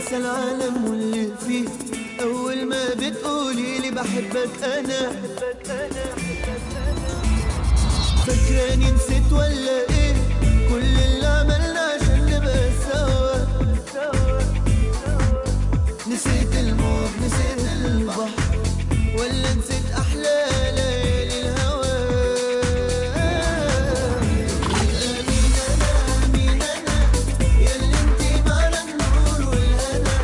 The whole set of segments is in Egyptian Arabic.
انسى العالم واللي فيه اول ما بتقولي لي بحبك انا فاكراني نسيت ولا ايه كل اللي عملنا عشان نبقى سوا نسيت الموت نسيت البحر ولا نسيت احلى ليالي الهوى مين انا مين انا ياللي انتي معنى النور والهنا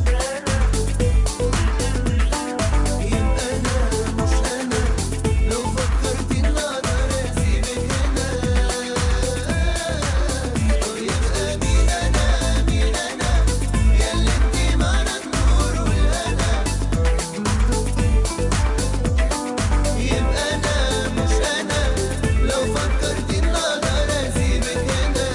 يبقى انا مش انا لو فكرتي ان اقدر اسيبك هنا يبقى مين انا مين انا ياللي انتي معنى النور والهنا يبقى انا مش انا لو فكرتي ان اقدر اسيبك هنا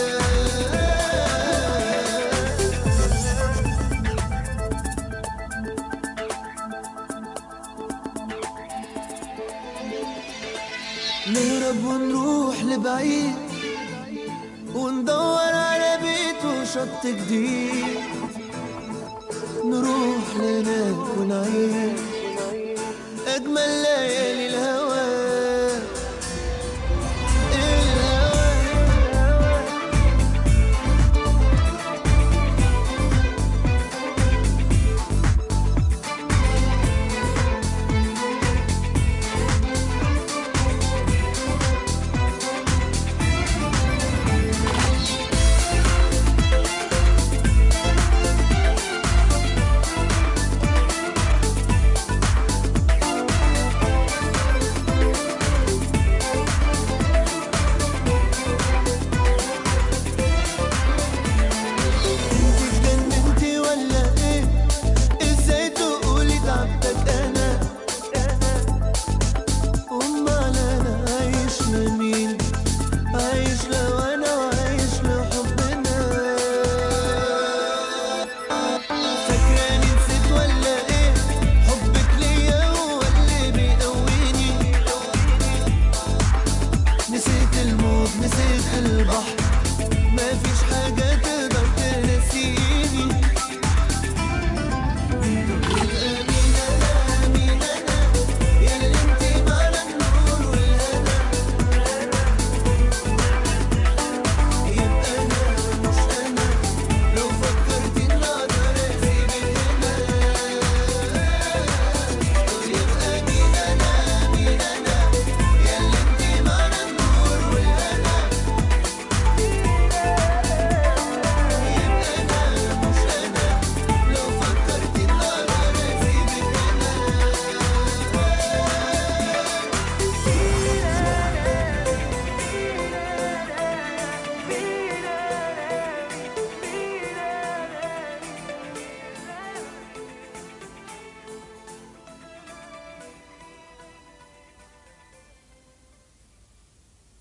نهرب ونروح لبعيد وندور على بيت وشط جديد نروح لهناك ونعيش أجمل